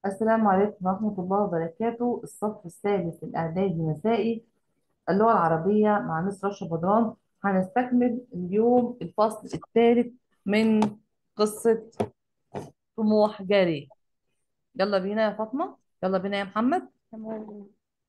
السلام عليكم ورحمة الله وبركاته الصف الثالث الإعدادي مسائي اللغة العربية مع مس رشا بدران هنستكمل اليوم الفصل الثالث من قصة طموح جارية يلا بينا يا فاطمة يلا بينا يا محمد تمام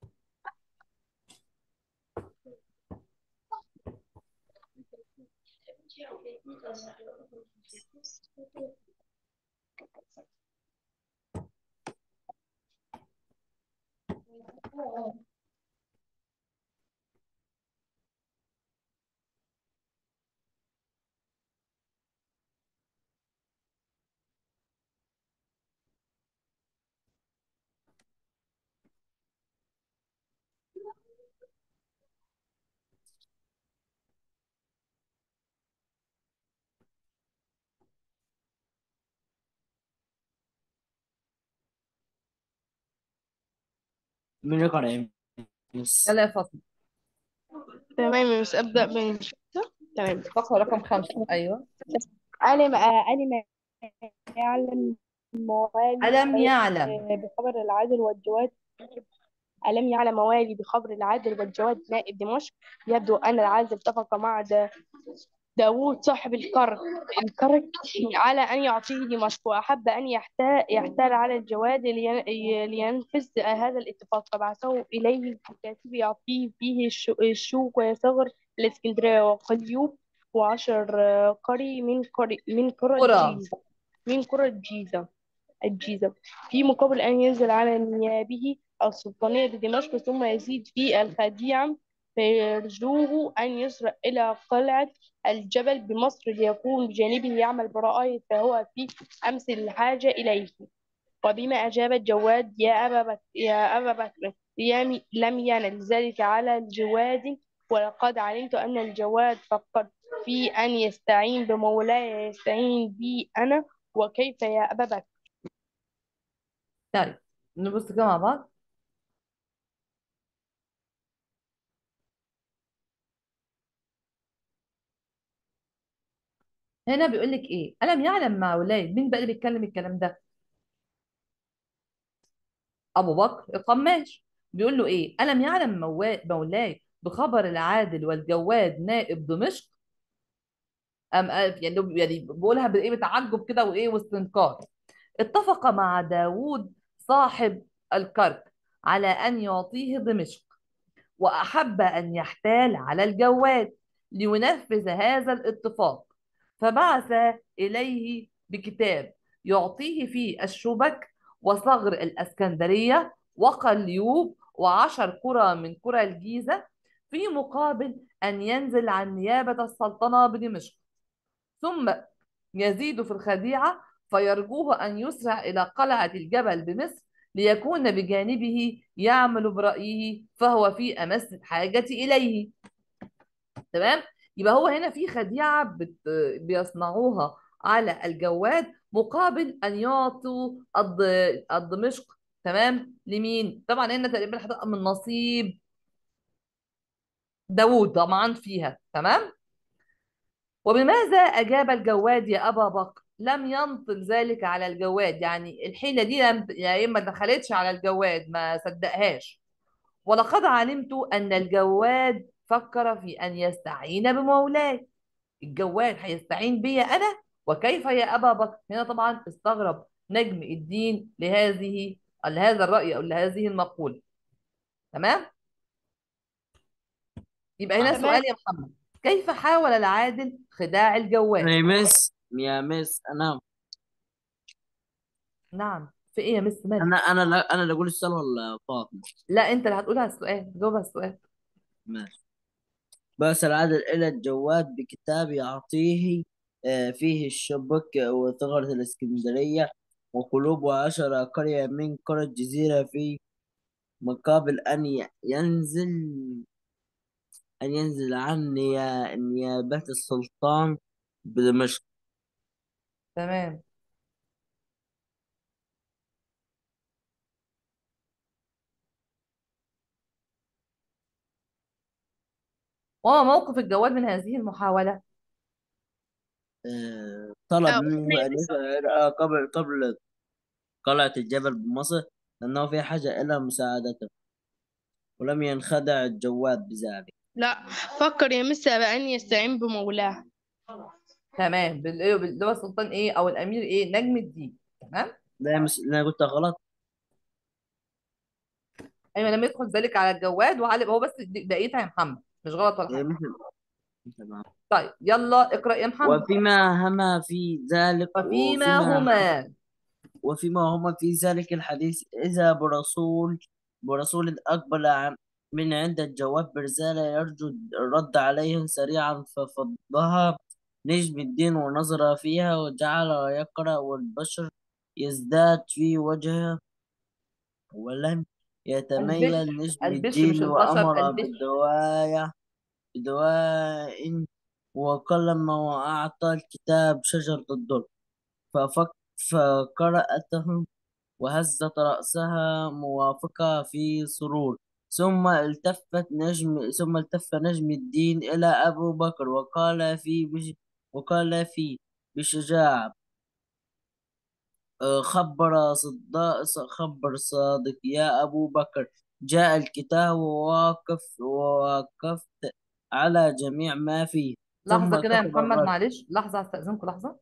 مين يقرأ يا مس يلا يا فاطمة تمام مش أبدأ من تمام فقرة رقم خمسة أيوه علم علم يعلم موالي ألم يعلم بخبر العادل والجواد ألم يعلم موالي بخبر العادل والجواد نائب دمشق يبدو أن العادل اتفق مع دا داوود صاحب الكرك الكرك على أن يعطيه دمشق وأحب أن يحتال, يحتال على الجواد لين- لينفذ هذا الاتفاق فبعثه إليه الكاتب يعطيه فيه الشو- الشوك ويصغر الإسكندرية وقليوب وعشر آه، قري من قري من قرى قرى الجيزة من قرى الجيزة الجيزة في مقابل أن ينزل على نيابه السلطانية بدمشق ثم يزيد في الخديعة فيرجوه أن يسرع إلى قلعة الجبل بمصر ليكون بجانبه يعمل برائه فهو في أمس الحاجة إليه وبما أجاب الجواد يا أبا بكر يا أبا بكر يام- لم ينل ذلك على الجواد ولقد علمت أن الجواد فقط في أن يستعين بمولاي يستعين بي أنا وكيف يا أبا بكر طيب نبص كده مع بعض هنا بيقول لك إيه ألم يعلم مولاي مين بقى اللي بيتكلم الكلام ده ابو بكر القماش بيقول له ايه الم يعلم موا- مولاي بخبر العادل والجواد نائب دمشق ام قال- يعني يعني بيقولها بايه بتعجب كده وايه واستنكار اتفق مع داوود صاحب الكرك على ان يعطيه دمشق واحب ان يحتال على الجواد لينفذ هذا الاتفاق فبعث اليه بكتاب يعطيه فيه الشبك وصغر الاسكندريه وقليوب وعشر قرى من قرى الجيزه في مقابل ان ينزل عن نيابه السلطنه بدمشق ثم يزيد في الخديعه فيرجوه ان يسرع الى قلعه الجبل بمصر ليكون بجانبه يعمل برأيه فهو في أمس الحاجة إليه تمام يبقى هو هنا في خديعة بت... بيصنعوها على الجواد مقابل أن يعطوا الض... الدمشق تمام لمين طبعا هنا تقريبا هتبقى من نصيب داوود طبعا فيها تمام وبماذا أجاب الجواد يا أبا بكر لم ينطل ذلك على الجواد يعني الحيلة دي لم يعني ما دخلتش على الجواد ما صدقهاش ولقد علمت أن الجواد فكر في أن يستعين بمولاي الجواد هيستعين بي أنا وكيف يا أبا بكر هنا طبعا استغرب نجم الدين لهذه لهذا الرأي أو لهذه المقولة تمام يبقى هنا تمام سؤال يا محمد كيف حاول العادل خداع الجواد يا مس يا مس انا نعم في إيه يا مس مالك انا انا لا انا اللي اقول السؤال ولا فاطمه لا أنت اللي هتقولها السؤال جاوب على السؤال ماشي بأس العادل إلى الجواد بكتاب يعطيه آه، فيه الشبك وثغرة الإسكندرية وقلوب وعشر قرية من قرى الجزيرة في مقابل أن ي- ينزل أن ينزل عن نيا- نيابة السلطان بدمشق تمام وما موقف الجواد من هذه المحاولة آه، طلب أو منه أن يسأل قبل قبل قلعة الجبل بمصر لأنه في حاجة إلى مساعدته ولم ينخدع الجواد بذلك لا فكر يا مستر بأن يستعين بمولاه تمام بالايه اللي هو السلطان ايه او الامير ايه نجم الدين تمام لا مس... لا أنا قلتها غلط ايوه لم يدخل ذلك على الجواد وعلى هو بس دي- بقيتها يا محمد مش غلط ولا إيه حاجه مثل تمام طيب يلا اقرا يا محمد وفيما هما في ذلك وفيما وفيما هما وفيما هما في ذلك الحديث إذا برسول برسول أقبل عن- من عند الجواب برسالة يرجو الرد عليه سريعا ففضها نجم الدين ونظر فيها وجعل يقرأ والبشر يزداد في وجهه ولم يتميل البشر نجم البشر مش الدين البشر وأمر البشر بدوايا بدواء وقلم وأعطى الكتاب شجرة الدر ففك فقرأته وهزت رأسها موافقة في سرور ثم التفت نجم ثم التف نجم الدين إلى أبو بكر وقال في بش وقال في بشجاعة آه، خبر صدق خبر صادق يا أبو بكر جاء الكتاب وواقف ووقفت على جميع ما فيه ثم لحظه كده يا كتب محمد الرد معلش لحظه استاذنكم لحظه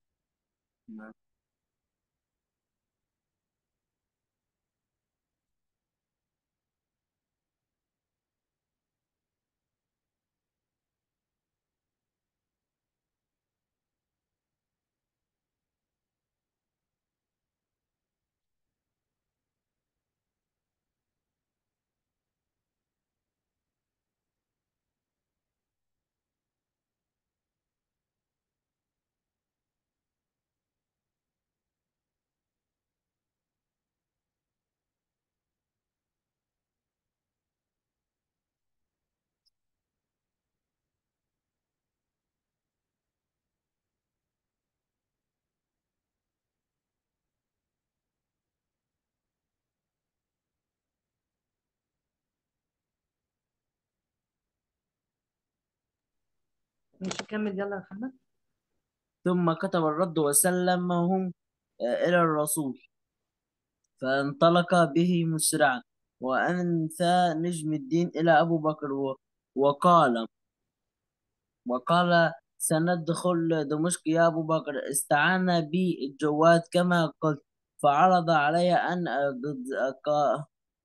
مش نكمل يلا يا محمد ثم كتب الرد وسلمهم آه، إلى الرسول فانطلق به مسرعا وأنثى نجم الدين إلى أبو بكر و- وقال وقال سندخل دمشق يا أبو بكر استعان بي الجواد كما قلت فعرض علي أن أقض- أق-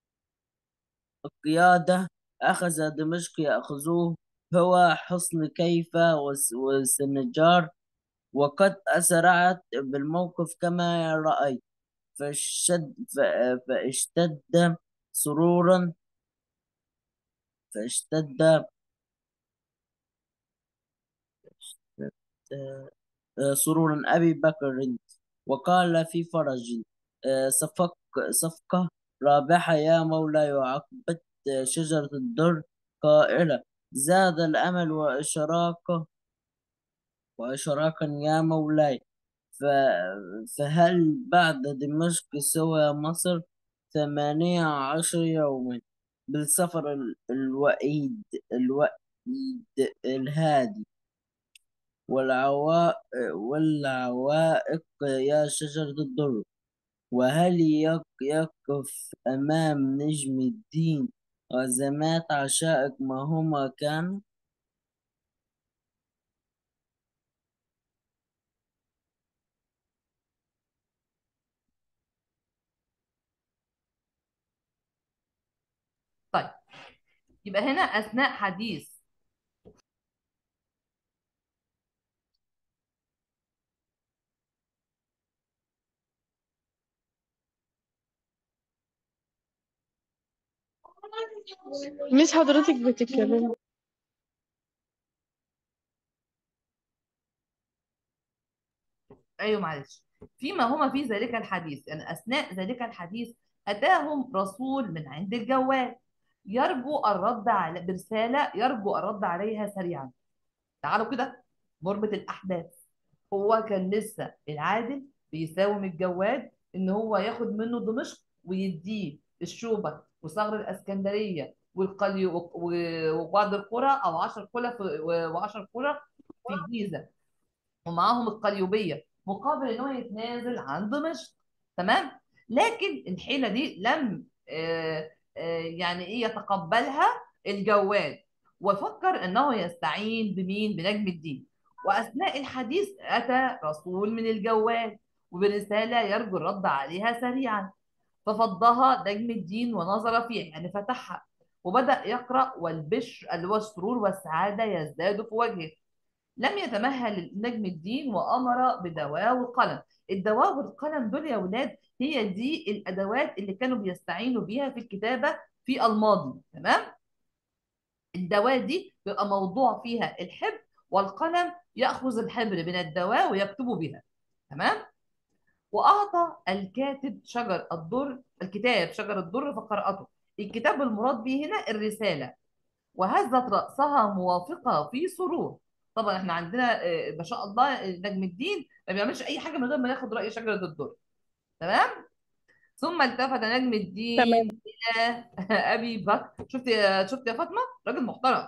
القيادة أخذ دمشق يأخذوه هو حصن كيفة وس- وسنجار وقد أسرعت بالموقف كما رأيت فاشتد ف- فاشتد سرورا فاشتد آه، سرورا أبي بكر وقال في فرج آه، صفق صفقة رابحة يا مولاي وعقبت آه، شجرة الدر قائلة زاد الأمل وإشراقه وإشراقا يا مولاي ف- فهل بعد دمشق سوى مصر ثمانية عشر يوما بالسفر ال- الوئيد الوئيد الهادي والعوائق والعوائق يا شجرة الدر وهل يق- يقف أمام نجم الدين وزمات عشائق ما هما كانوا طيب يبقى هنا اثناء حديث مش حضرتك بتتكلمي ايوه معلش فيما هما في ذلك الحديث يعني اثناء ذلك الحديث اتاهم رسول من عند الجواد يرجو الرد على برساله يرجو الرد عليها سريعا تعالوا كده مربط الاحداث هو كان لسه العادل بيساوم الجواد ان هو ياخد منه دمشق ويديه الشوبه وثغر الاسكندريه والقلي و- و- وبعض القرى او 10 قرى و10 قرى في الجيزه ومعاهم القليوبيه مقابل ان هو يتنازل عن دمشق تمام لكن الحيلة دي لم آه، آه، يعني ايه يتقبلها الجواد وفكر انه يستعين بمين بنجم الدين واثناء الحديث اتى رسول من الجواد وبرسالة يرجو الرد عليها سريعا ففضها نجم الدين ونظر فيها يعني فتحها وبدأ يقرأ والبشر اللي هو السرور والسعادة يزداد في وجهه لم يتمهل نجم الدين وأمر بدواء والقلم الدواء والقلم دول يا ولاد هي دي الأدوات اللي كانوا بيستعينوا بيها في الكتابة في الماضي تمام الدواء دي بيبقى موضوع فيها الحبر والقلم يأخذ الحبر من الدواء ويكتب بها تمام وأعطى الكاتب شجر الدر الكتاب شجر الدر فقرأته الكتاب المراد به هنا الرسالة وهزت رأسها موافقة في سرور طبعا احنا عندنا آه، ما شاء الله نجم الدين ما بيعملش أي حاجة من غير ما ياخد رأي شجرة الدر تمام ثم التفت نجم الدين تمام إلى أبي بكر شفت يا شفت يا فاطمة راجل محترم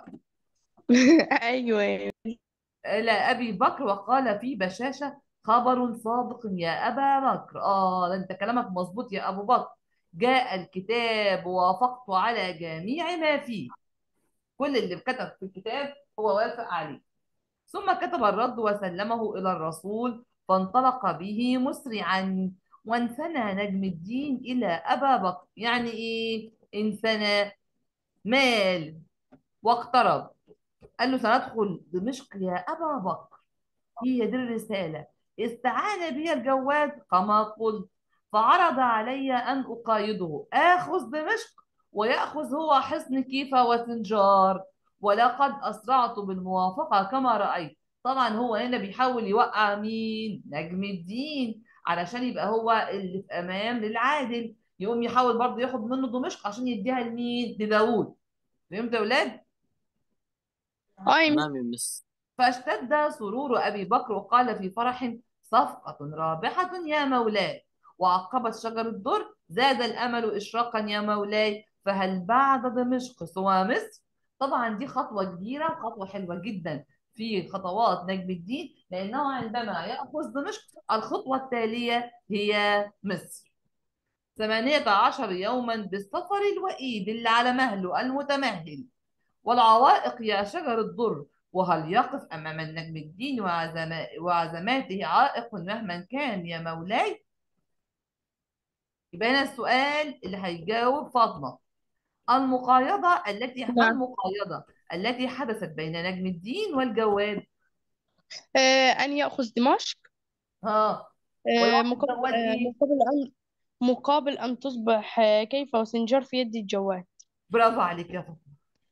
ايوه إلى أبي بكر وقال في بشاشة خبر صادق يا أبا بكر آه ده أنت كلامك مظبوط يا أبو بكر جاء الكتاب ووافقت على جميع ما فيه كل اللي كتب في الكتاب هو وافق عليه ثم كتب الرد وسلمه إلى الرسول فانطلق به مسرعا وانثنى نجم الدين إلى أبا بكر يعني إيه انثنى مال واقترب قال له سندخل دمشق يا أبا بكر هي دي الرسالة استعان بي الجواد كما قلت فعرض علي أن أقايده آخذ دمشق ويأخذ هو حصن كيفة وسنجار ولقد أسرعت بالموافقة كما رأيت طبعا هو هنا بيحاول يوقع مين نجم الدين علشان يبقى هو اللي في أمان للعادل يقوم يحاول برضه ياخد منه دمشق عشان يديها لمين لداوود فهمت يا ولاد اي تمام يا مس فاشتد سرور أبي بكر وقال في فرح صفقة رابحة يا مولاي وعقبت شجر الدر زاد الأمل إشراقا يا مولاي فهل بعد دمشق سوى مصر طبعا دي خطوة كبيرة وخطوة حلوة جدا في خطوات نجم الدين لأنه عندما يأخذ دمشق الخطوة التالية هي مصر ثمانية عشر يوما بالسفر الوئيد اللي على مهله المتمهل والعوائق يا شجر الضر وهل يقف أمام النجم الدين وعزما- وعزماته عائق مهما كان يا مولاي يبقى هنا السؤال اللي هيجاوب فاطمة المقايضة التي نعم المقايضة التي حدثت بين نجم الدين والجواد آه ان ياخذ دمشق ها آه ويعطي مقابل الجواد آه ايه مقابل ان مقابل ان تصبح آه كيف وسنجار في يد الجواد برافو عليك يا فاطمة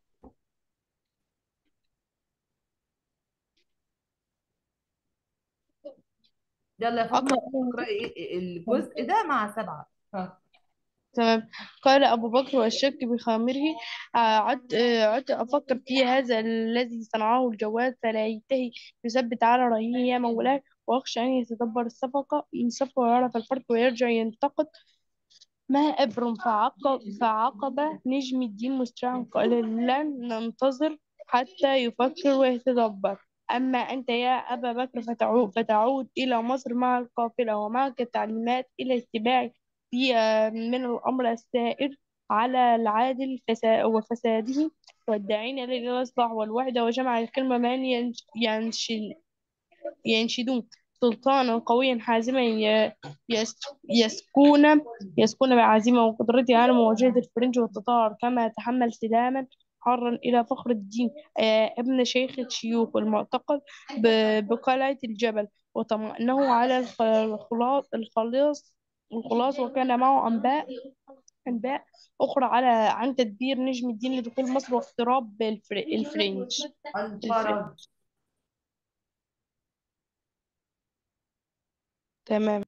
يلا يا فاطمة اقرا اقرأي الجزء ده مع سبعة ها تمام قال أبو بكر والشك بخامره آه، عدت آه، عدت أفكر في هذا الذي صنعه الجواد فلا ينتهي يثبت على رأيه يا مولاي وأخشى أن يتدبر الصفقة الصفقة ويعرف الفرق ويرجع ينتقد ما إبر فعقب فعقب نجم الدين مسرعا قال لن ننتظر حتى يفكر ويتدبر أما أنت يا أبا بكر فتعود, فتعود إلى مصر مع القافلة ومعك تعليمات إلى اتباع في آه، من الأمر السائر على العادل فسا- وفساده والداعين إلى الإصلاح والوحدة وجمع الكلمة من ينش- ينشل ينشدون سلطانا قويا حازما ي- يس- يسكون يسكون بعزيمة وقدرته على مواجهة الفرنج والتتار كما تحمل سلاما حارا إلى فخر الدين آه، ابن شيخ الشيوخ المعتقل ب- بقلعة الجبل وطمأنه على الخ- الخلاص الخلاص الخلاص وكان معه أنباء أنباء أخرى على عن تدبير نجم الدين لدخول مصر واقتراب الفر- الفرنج الفرنج الفرج تمام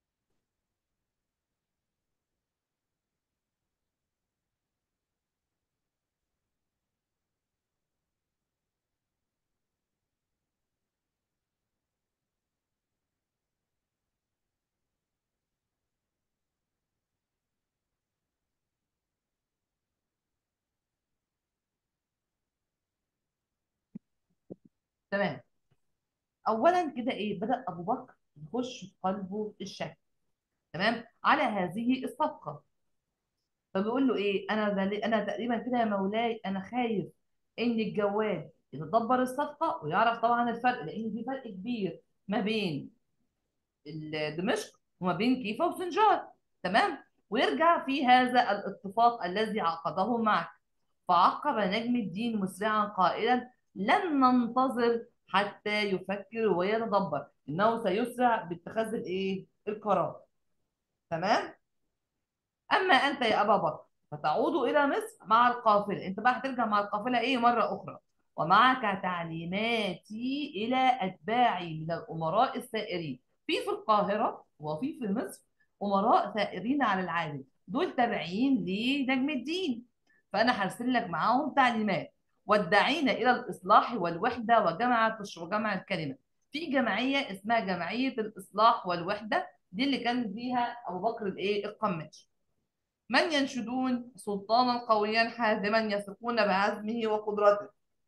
تمام اولا كده ايه بدأ ابو بكر يخش في قلبه الشك تمام على هذه الصفقه فبيقول له ايه انا ذل- انا تقريبا كده يا مولاي انا خايف ان الجواد يتدبر الصفقه ويعرف طبعا الفرق لان في فرق كبير ما بين ال- دمشق وما بين كيفا وسنجار تمام ويرجع في هذا الاتفاق الذي عقده معك فعقب نجم الدين مسرعا قائلا لن ننتظر حتى يفكر ويتدبر انه سيسرع باتخاذ الايه القرار تمام اما انت يا ابا بكر فتعود الى مصر مع القافله انت بقى هترجع مع القافله ايه مره اخرى ومعك تعليماتي الى اتباعي من الامراء السائرين في في القاهره وفي في مصر امراء ثائرين على العالم دول تابعين لنجم الدين فانا هرسل لك معاهم تعليمات والداعين الى الاصلاح والوحده وجمع وجمع الكلمه في جمعيه اسمها جمعيه الاصلاح والوحده دي اللي كان فيها ابو بكر الايه القماش من ينشدون سلطانا قويا حازما يثقون بعزمه وقدرته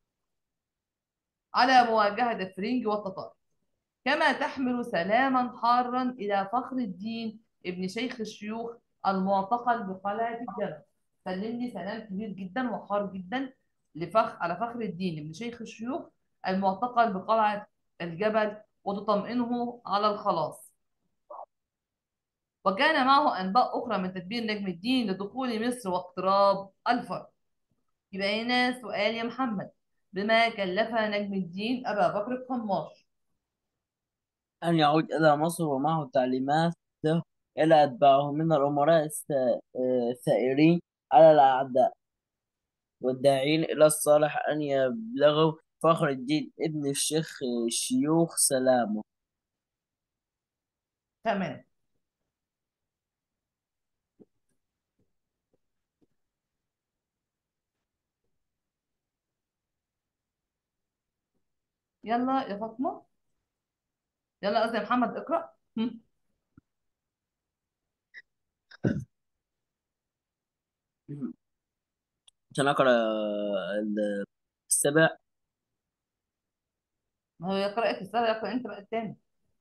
على مواجهة الفرنج والتتار كما تحمل سلاما حارا إلى فخر الدين ابن شيخ الشيوخ المعتقل بقلعة الجبل سلم لي سلام كبير جدا وحار جدا لفخ على فخر الدين ابن شيخ الشيوخ المعتقل بقلعة الجبل وتطمئنه على الخلاص وكان معه أنباء أخرى من تدبير نجم الدين لدخول مصر واقتراب الفرج يبقى هنا سؤال يا محمد بما كلف نجم الدين أبا بكر القماش أن يعود إلى مصر ومعه تعليمات إلى أتباعه من الأمراء الس- الثائرين على الأعداء والداعين إلى الصالح أن يبلغوا فخر الدين ابن الشيخ الشيوخ سلامه تمام يلا يا فاطمة يلا قصدي يا محمد اقرأ هم. عشان أقرأ ال- السبع ما هو يقرأ في السنة يقرأ أنت بقى التاني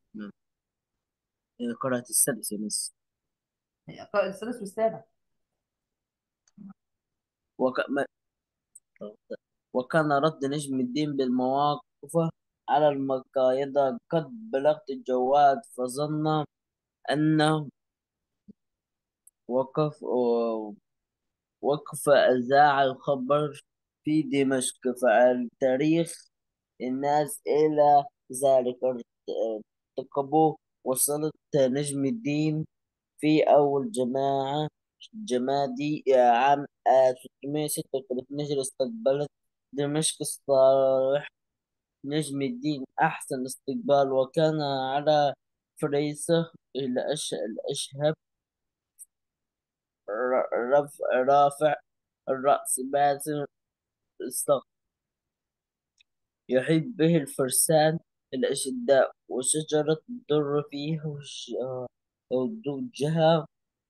قرأت السادس يا مس يقرأ السادس والسابع وك... ما- وكان رد نجم الدين بالمواقف على المقايضة قد بلغت الجواد فظن أنه وقف وقف أذاع الخبر في دمشق فالتاريخ الناس إلى ذلك ارتقبوا وصلت نجم الدين في أول جماعة جمادي عام 636 هجري استقبلت دمشق الصالح نجم الدين أحسن استقبال وكان على فريسة الأش- الأشهب ر- رف- رافع الرأس باسم الصغر يحيط به الفرسان الأشداء وشجرة الدر فيه وش- وضوجها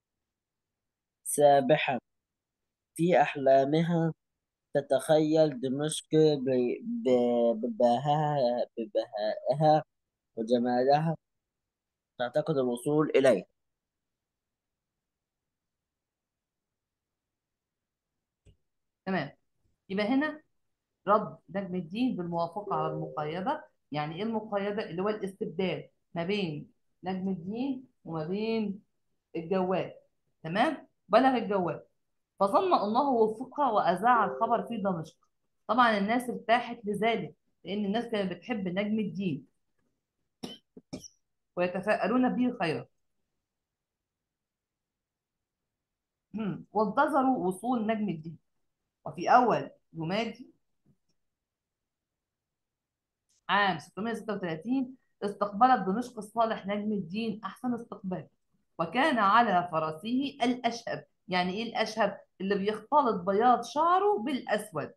سابحة في أحلامها تتخيل دمشق ب- ب- ببهاء ببهائها وجمالها تعتقد الوصول إليه تمام يبقى هنا رد نجم الدين بالموافقة على المقايضة يعني ايه المقايضة اللي هو الاستبدال ما بين نجم الدين وما بين الجواد تمام بلغ الجواد فظن انه وفق واذاع الخبر في دمشق طبعا الناس ارتاحت لذلك لان الناس كانت بتحب نجم الدين ويتفائلون به خيرا مم. وانتظروا وصول نجم الدين وفي اول يمادي عام 636 استقبلت دمشق الصالح نجم الدين أحسن استقبال وكان على فرسه الأشهب يعني إيه الأشهب؟ اللي بيختلط بياض شعره بالأسود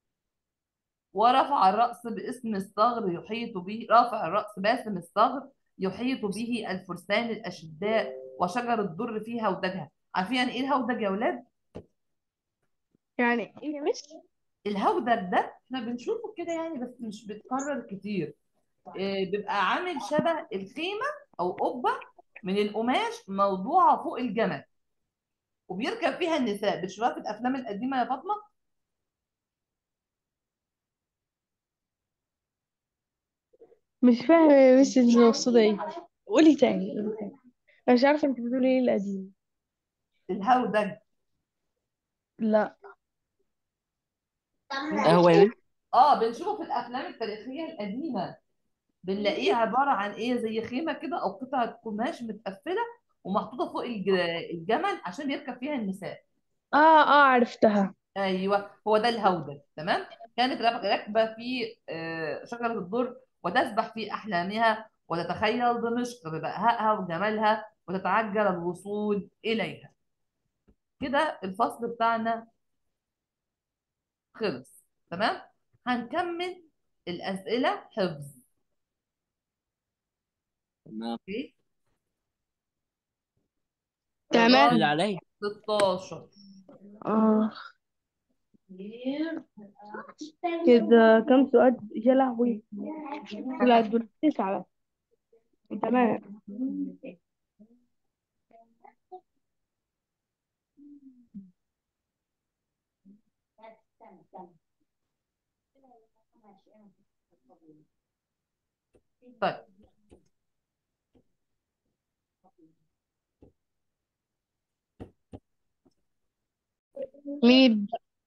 ورفع الرأس باسم الصغر يحيط به رافع الرأس باسم الصغر يحيط به الفرسان الأشداء وشجر الدر في هودجها عارفين يعني إيه الهودج يا ولاد؟ يعني ايه يا مس الهودج ده احنا بنشوفه كده يعني بس مش بيتكرر كتير إيه، بيبقى عامل شبه الخيمة أو قبة من القماش موضوعه فوق الجمل وبيركب فيها النساء بتشوفها في الافلام القديمه يا فاطمه مش فاهمة يا مس انت مقصودة ايه قولي تاني قولي تاني انا مش عارفة انت بتقولي ايه القديم الهودج لا ايه هو يا بنت اه بنشوفه في الافلام التاريخيه القديمه بنلاقيه عباره عن ايه زي خيمه كده او قطعه قماش متقفله ومحطوطه فوق الج- الجمل عشان يركب فيها النساء اه اه عرفتها ايوه هو ده الهودج تمام كانت راك- راكبه في آه، شجره الدر وتسبح في احلامها وتتخيل دمشق ببهائها وجمالها وتتعجل الوصول اليها كده الفصل بتاعنا خلص تمام هنكمل الاسئله حفظ تمام اوكي تمام اللي لغايه عليا 16 اه كده كم سؤال يا لهوي لا دول تسعة بس تمام طيب مين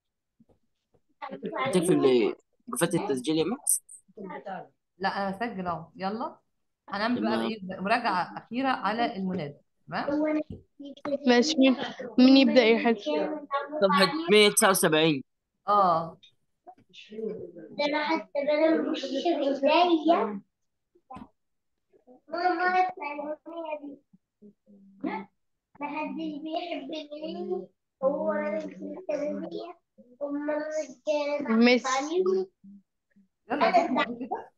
تقفل غرفة التسجيل يا ماكس لا انا بسجل اهو يلا هنعمل بقى تمام ايه مراجعه اخيره على المنادى تمام ماشي مين مين يبدأ يحل صفحة 179 اه ده انا حاسه ان انا مش بدايه ماما الثانويه دي محدش بيحبني هو انا في الثانويه وماما كانت مس عارفاني يلا يا فاطمه قولي كده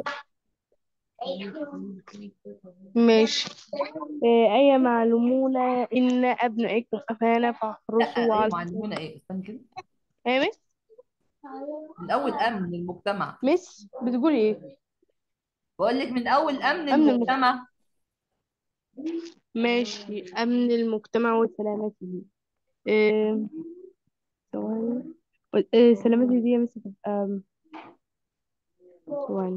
ماشي آه، أي معلومون إن أبنائكم أفانا لا فاحرصوا ايه على معلمونا ايه استني كده إيه مس من اول امن المجتمع مس بتقولي إيه بقول لك من اول امن أمن المجتمع المجتمع ماشي أمن المجتمع وسلامته آه، ثواني آه، سلامته دي يا مس تبقى آم، ثواني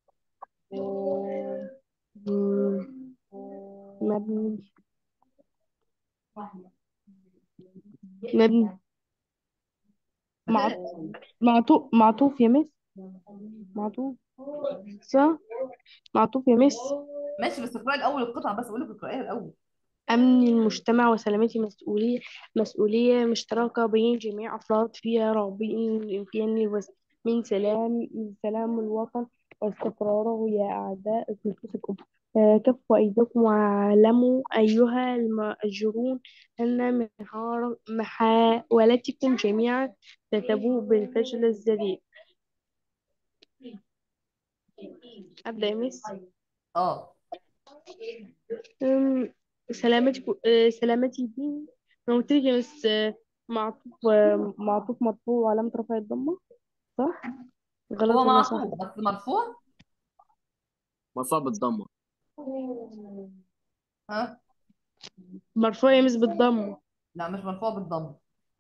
مم، مبني مبني مع- معطوف معطوف يا مس معطوف صح معطوف يا مس ماشي بس اقراي الاول القطعه بس اقول لك اقرايها الاول أمن المجتمع وسلامته مسؤولية مسؤولية مشتركة بين جميع أفراد فيها راغبين في أن الوس- من سلام من سلام الوطن واستقراره يا أعداء أنفسكم آه، كفوا أيديكم واعلموا أيها المأجورون أن محار- محاولتكم جميعا ستبوء بالفشل الذريع أبدأ يا مس اه أم، سلامتك آه، سلامتي دي أنا قلت لك يا مس آه، معطوف آه، معطوف مرفوع وعلامة رفع الضمة صح؟ غلط هو ولا صح؟ معطوف بس مرفوع مرفوع بالضمة ها مرفوع يا مس بالضمة لا مش مرفوع بالضم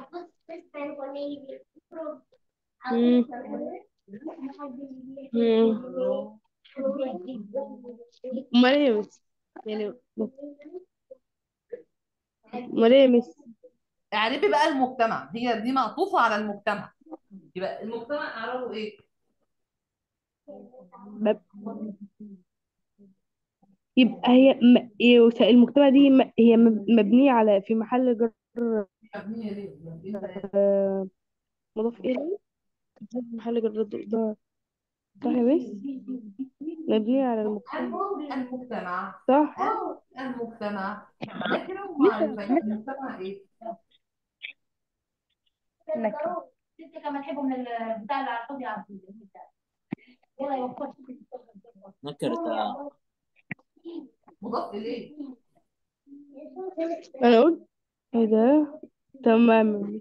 مم. مم. أمال إيه يا مس؟ يعني أمال إيه يا مس؟ اعربي بقى المجتمع هي دي معطوفه على المجتمع يبقى المجتمع اعربه ايه بب- يبقى هي م... إيه وس- المجتمع دي م... هي مب- مبنية على في محل جر مبنيه ليه انت ايه آه، مضاف إليه في محل جر ده صح يا مس؟ مبنية على المجتمع المجتمع صح؟ المجتمع نكره مس ومعرفه يبقى المجتمع ايه نكرة انت كمان تحبوا من البتاع اللي على الحوض يا عبد يلا يا وقت نكرة مضاف اليه أنا قلت إيه ده؟ تمام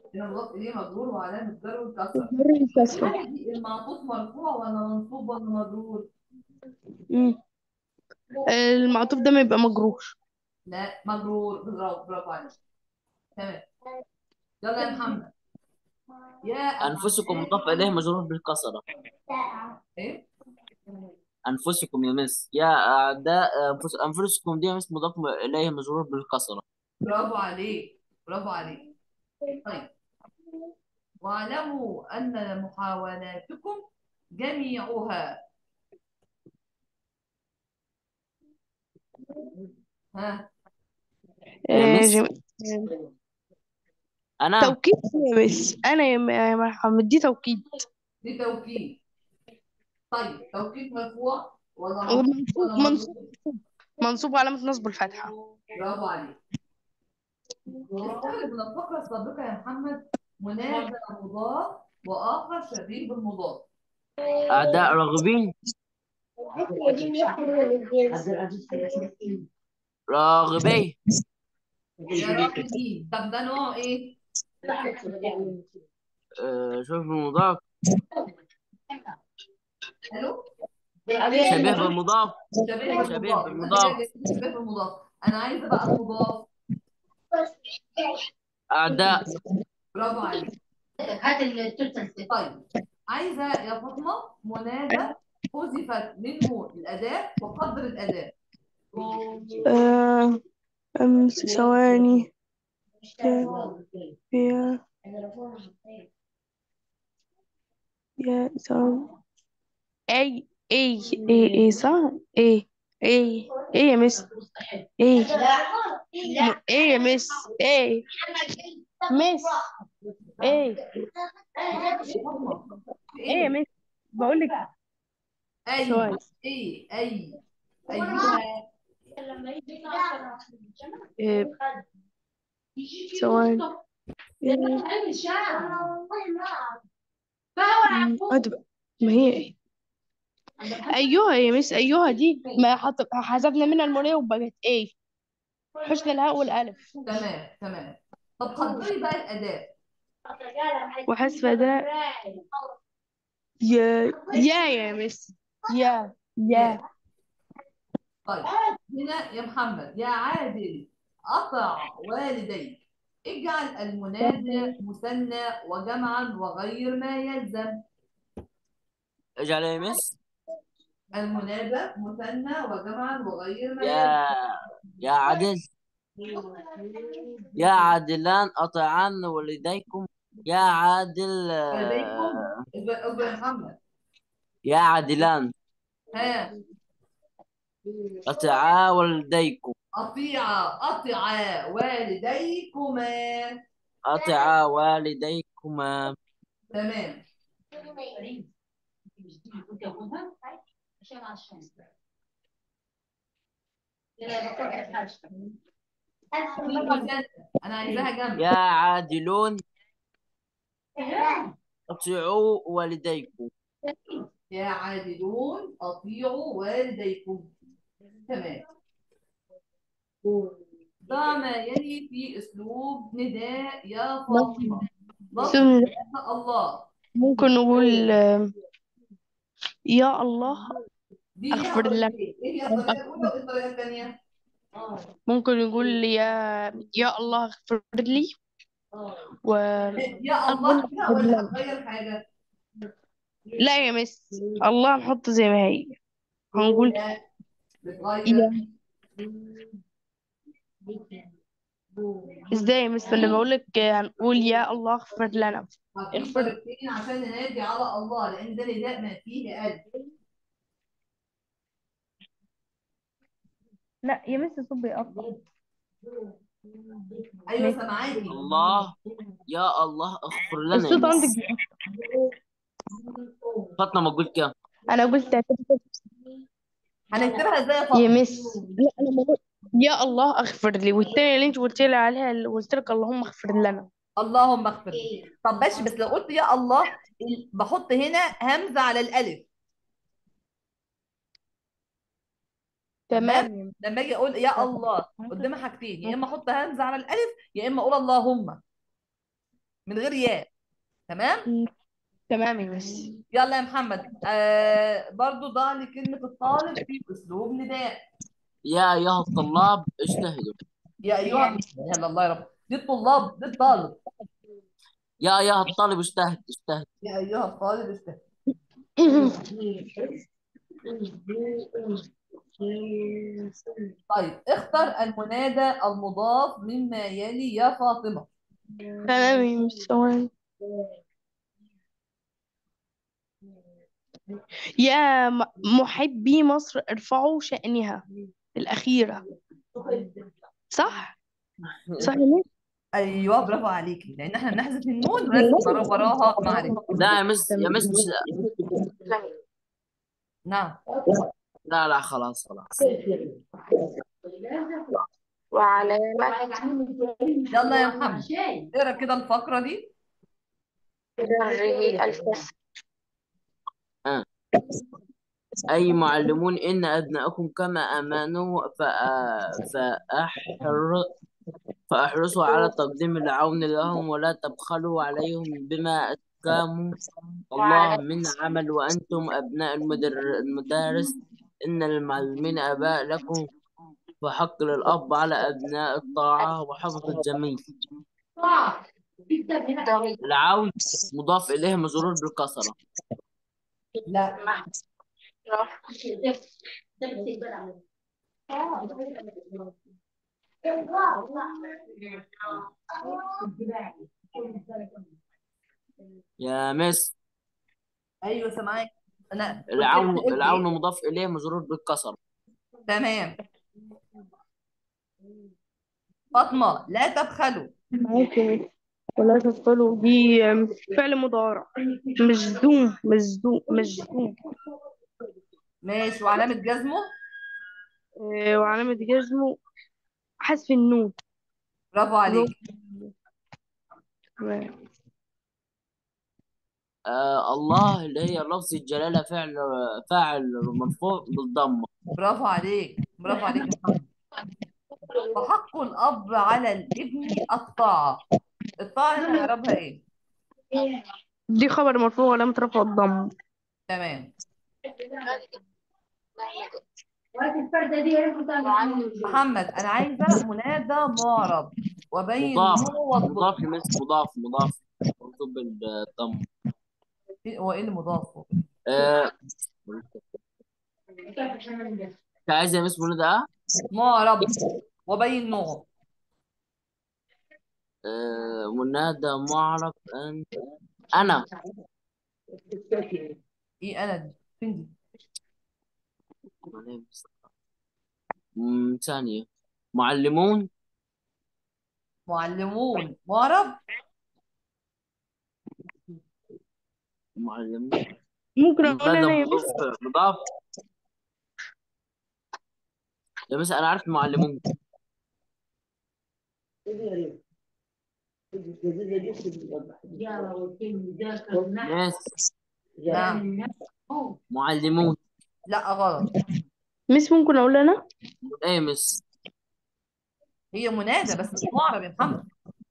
هنا مضاف اليه مجرور وعلامه جره الكسر جر الكسرة عادي المعطوف مرفوع ولا منصوب ولا مجرور مم. المعطوف ده ما يبقى مجرور لا مجرور برافو برافو عليك تمام يلا يا محمد يا أنفسكم مضاف إليه مجرور بالكسرة ايه أنفسكم يا مس يا أعداء أنفس- أنفسكم دي يا مس مضاف إليه مجرور بالكسرة برافو عليك برافو عليك طيب واعلموا أن محاولاتكم جميعها ها آه، مس جم... أنا توكيد يا مس انا يا م- يا محمد دي توكيد دي توكيد طيب توكيد مرفوع ولا منصوب ومنصوب ولا منصوب مجرور منصوب علامة نصب الفتحة برافو عليك نستخرج من الفقرة السابقة يا محمد منادى مضاف وآخر شبيه بالمضاف أعداء راغبين راغبين يا راغبين طب ده نوع ايه؟ آه، شوف المضاف الو شبيه بالمضاف شبيه شبيه بالمضاف بالمضاف شبيه بالمضاف انا عايزه بقى المضاف أعداء برافو عليك هات التوتال طيب عايزه يا فاطمه منادى حذفت منه الاداه وقدر الاداه آه، أمس ثواني يا يا ثواني أي أي أي أي صح أي أي أي يا مس أي م- أي يا مس أي مس أي فاطمه في أي يا ايه؟ مس بقول لك اي ثواني اي اي ايها آه، ثواني أمم، أدب ما هي إيه أيها يا مس أيها دي ما حط... حذفنا منها المرية وبقت إيه حسن الهاء والألف تمام تمام طب قدري بقى الاداه وحذف ده يا يا يا مس يا يا يا طيب هنا يا محمد يا عادل أطع والديك اجعل المنادى مثنى وجمعا وغير ما يلزم اجعل يا مس المنادى مثنى وجمعا وغير ما يلزم يا يا عادل يا عادلان أطيعان والديكم يا عادل والديكم آه، اصبر اصبر يا محمد يا عادلان ها أطيعا والديكم أطيعا أطيعا والديكما أطيعا والديكما تمام في مثنى أنا عايزاها جنب يا عادلون أطيعوا والديكم يا عادلون أطيعوا والديكم تمام ضع ما يلي في أسلوب نداء يا فاطمة لفظ ثم الله ممكن نقول آه، يا الله دي ليها أغفر لنا طريقتين إيه هي الطريقة الأولى وإيه الطريقة الثانية؟ ممكن نقول يا يا الله اغفر لي و يا الله كده ولا هتغير حاجة؟ لا يا مس الله نحط زي ما هي هنقول لا بتغير يا ازاي يا مس لما بقول لك هنقول يا الله اغفر لنا في اغفر طريقتين عشان ننادي على الله لأن ده نداء ما فيه ألف لا يا مس الصوت بيقطع أيوه ماشي سامعاكي الله يا الله اغفر لنا يا الصوت عندك مس بيقطع فاطمة ما قلت كده انا قلت هنكتبها إزاي يا يا فاطمة؟ مس لا انا ما قلت يا الله اغفر لي والتانية اللي انت قلت لي عليها اللي قلت لك اللهم اغفر لنا اللهم اغفر لي طب ماشي بس لو قلت يا الله ال- بحط هنا همزة على الألف تمام تمام يا لما اجي اقول يا الله قدامي حاجتين يا اما احط همزه على الالف يا اما اقول اللهم من غير ياء تمام تمام يا مس يلا يا محمد آه برضو ضع لي كلمة الطالب في أسلوب نداء يا أيها الطلاب اجتهدوا يا أيها يلا الله يا رب دي الطلاب دي الطالب يا أيها الطالب اجتهد اجتهد يا أيها الطالب استهدى طيب اختر المنادى المضاف مما يلي يا فاطمة تمام يا مس ثواني يا م- محبي مصر ارفعوا شأنها الأخيرة صح؟ صح يا مس؟ أيوه برافو عليكي لأن احنا بنحذف النون ولازم ورا- وراها معرفة لا يا مس يا مس مش نعم لا لا خلاص خلاص وعلامة يلا يا محمد اقرا كده الفقرة دي جره الكسر أي معلمون إن أبناءكم كما آمنوا فأ- فأحر فاحرصوا على تقديم العون لهم ولا تبخلوا عليهم بما أتكاموا الله من عمل وأنتم أبناء المدر المدارس إن المعلمين آباء لكم فحق للأب على أبناء الطاعة وحفظ الجميل العون مضاف إليه مجرور بالكسرة لا يا مس أيوه سامعاك أنا قلت العون قلت العون إيه؟ مضاف إليه مجرور بالكسرة تمام فاطمة لا تبخلوا ممكن ولا تدخلوا دي فعل مضارع مجزوم مجزوم مجزوم ماشي وعلامة جزمه آه، وعلامة جزمه حذف النون برافو عليك آه الله اللي هي لفظ الجلالة فعل فاعل مرفوع بالضمة برافو عليك برافو عليك يا محمد فحق الأب على الابن الطاعة الطاعة هنا إعرابها إيه؟ دي خبر مرفوع ولم ترفع الضم تمام الفردة دي محمد أنا عايزة منادى معرب وبين مضاف هو والضم مضاف لمس مضاف مضاف مرفوع بالضمة إيه- هو إيه اللي مضاف؟ آه انت عايز يا مس منى ده معرب وبين نوع آه منادى معرب أن أنا إيه أنا دي؟ فين دي؟ مم، ثانية معلمون معلمون معرب معلمون ممكن أقول منادى أنا يا مس مضاف مضاف يا مس أنا عارف معلمون ناس نعم معلمون لا غلط مس ممكن أقول أنا ايه مس هي منادى بس مش معرب يا محمد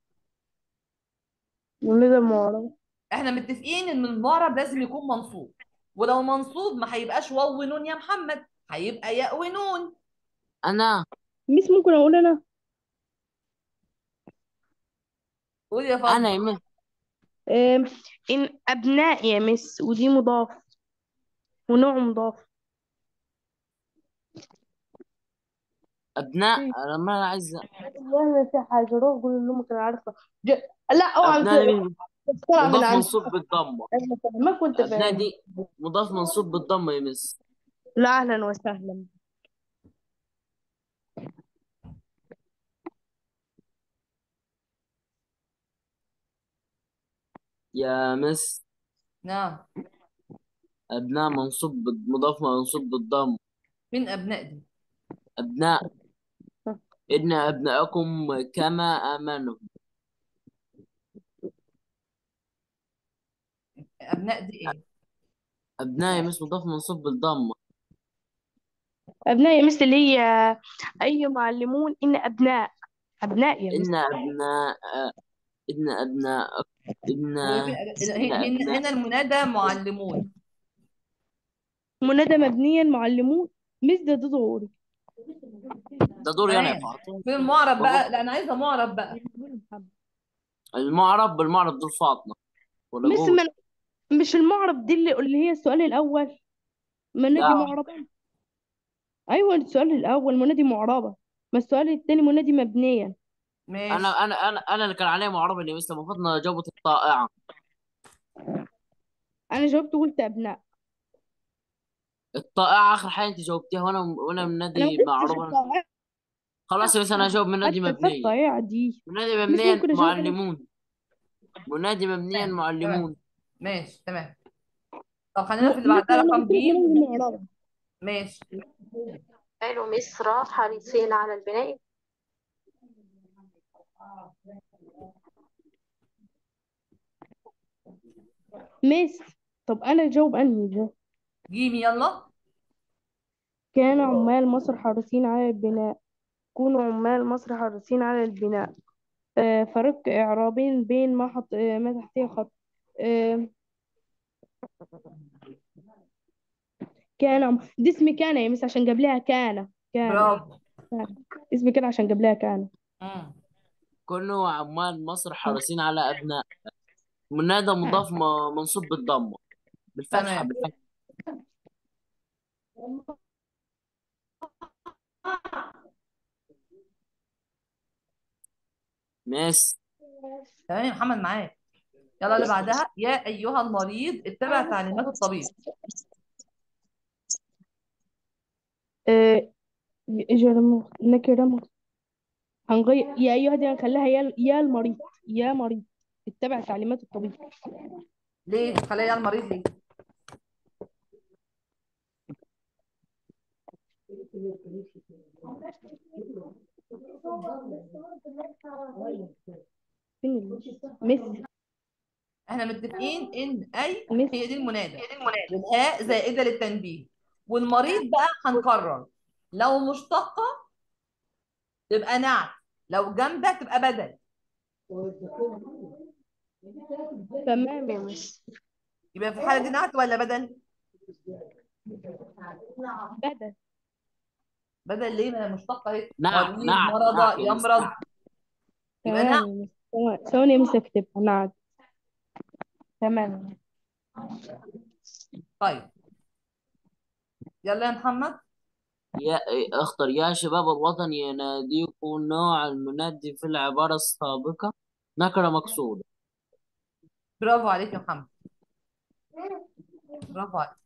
منادى معرب احنا متفقين ان المعرب لازم يكون منصوب ولو منصوب ما هيبقاش واو ونون يا محمد هيبقى ياء ونون أنا مس ممكن أقول أنا قول يا أنا فاطمه يا مس آم، إن أبناء يا مس ودي مضاف ونوع مضاف أبناء أنا ما عايز والله ما في حاجة روح قول لهم كان عارفة ج... لا اوعى أبناء تقرا مين؟ طلع من مضاف عندي منصوب بالضمة انا فاهمك وانت أبناء فاهم دي مضاف منصوب بالضمة يا مس لا اهلا وسهلا يا مس نعم أبناء منصوب بال- مضاف منصوب بالضم مين ابناء دي أبناء إن أبناءكم كما آمنوا ابناء دي ايه أبناء يا مس مضاف منصوب بالضمة ابناء يا مس اللي هي اي معلمون ان ابناء ابناء يا مس إن أبناء إن أبناء إن هو في- هنا هنا- هنا المنادى معلمون منادى مبنيا معلمون مش ده ده ضروري ده دوري أنا يا تمام فاطمة في المعرب بقى لا انا عايزه معرب بقى المعرب بالمعرب دول فاطمة ولا مش جول من مش المعرب دي اللي اللي هي السؤال الأول منادي لا معربة أيوة السؤال الأول منادي معربة ما السؤال التاني منادي مبنيا أنا ماشي أنا أنا أنا اللي كان عليه معرب اللي مثل ما فاطمة جاوبت الطائعة أنا جاوبت قلت أبناء الطائعة آخر حاجة أنت جاوبتيها وأنا وأنا أنا ما منادي جبتش معرب الطائعة خلاص يا بس أنا هجاوب منادي حتى في مبنية الطائعة دي منادي مش مبنيا ممكن أجاوب على معلمون منادي مبنيا تمام تمام معلمون ماشي تمام طب خلينا في اللي ممكن بعدها أنا رقم قلت لك ج منادي معربة ماشي قالوا مصر حريصين على البناء مس طب أنا أجاوب أنهي ده جيم يلا كان عمال مصر حريصين على البناء كونوا عمال مصر حريصين على البناء آه فرق إعرابين بين ما حط آه ما تحتيه خط آه كان عم... دي اسمي كان يا مس عشان قبلها كان كان برافو كان اسمي كان عشان قبلها كان مم. كله عمال مصر حريصين على أبناء منادى مضاف م- منصوب بالضمة بالفتحة تمام بالفتحة ماس تمام يا محمد معاك يلا اللي بعدها يا ايها المريض اتبع تعليمات الطبيب آه إجرام نكرم هنغير يا أيها دي هنخليها يا يا المريض يا مريض اتبع تعليمات الطبيب ليه خليها يا المريض ليه فين ال- مس احنا متفقين ان اي مس هي دي المنادى والهاء زائده للتنبيه والمريض بقى هنقرر لو مشتقه تبقى نعت لو جامده تبقى بدل تمام يا مس يبقى في الحاله دي نعت ولا بدل بدل بدل ليه ما هي مشتقه اهي نعم مريض نعم مرض نعم يا مس يمرض نعم يبقى تمام نعت يا مس ثواني- ثواني يا مس اكتبها نعم تمام طيب يلا يا محمد يا اختر يا شباب الوطن يناديكم نوع المنادي في العبارة السابقة نكرة مقصودة برافو عليك يا محمد برافو عليك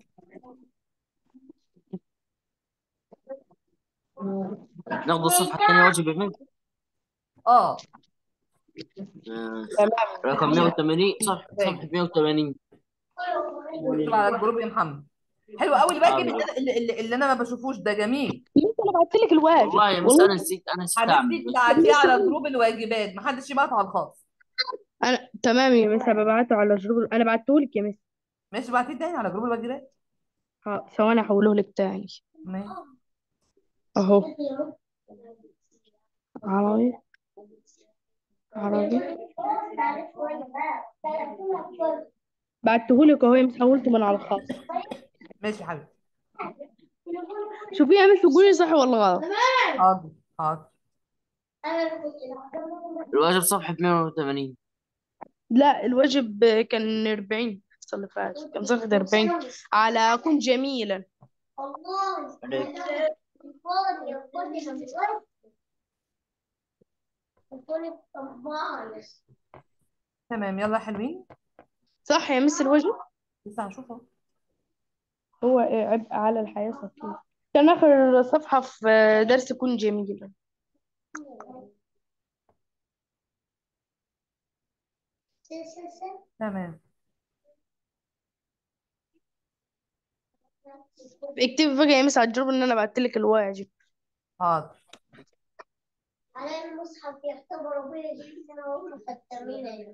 ناخد الصفحة الثانية واجب يا بنت اه آه، تمام رقم 180 صفحة صفحة باجي 180 اكتب على الجروب يا محمد حلو قوي الواجب حاضر اللي, اللي, اللي, اللي انا ما بشوفوش ده جميل مس انا بعت لك الواجب والله يا مس والله أنا نسيت أنا نسيت أعمل حبيبتي بس بتاعتيه على جروب الواجبات محدش يبعت على الخاص انا تمام يا مس ببعته على الجروب انا بعته لك يا مس ماشي بعتيه تاني على جروب الواجبات ها، ثواني احوله لك تاني ماشي اهو عربي عربي بعته لك اهو يا مس حولته من على الخاص ماشي يا حبيبتي شوفي يا مس قولي صح ولا غلط حاضر حاضر الواجب صفحة 180 لا الواجب كان 40 الحصة اللي فاتت كان صفحة 40 على كن جميلا عليك تمام يلا يا حلوين صح يا مس الواجب لسه هنشوفه هو عبء على الحياة صفية كان آخر صفحة في درس كن جميلا تمام اكتبي بقى يا مس على الجروب ان انا بعت لك الواجب حاضر على المصحف يعتبروا بين جبنا وهم خدامين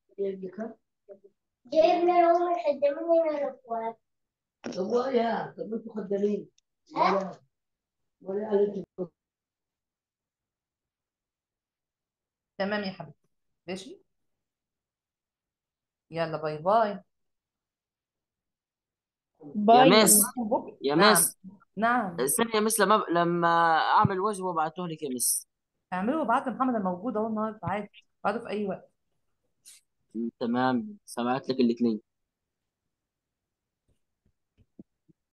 جبنا وهم خدامين الاخوات يا طب انتوا خدامين ها ولا قالت تمام يا حبيبتي ماشي يلا باي باي يا باي مس بكرة يا نعم مس نعم استني يا مس لما لما اعمل واجب وابعته لك يا مس اعملوا وابعت محمد الموجود اهو النهارده عادي بعده في اي وقت تمام سمعت لك الاثنين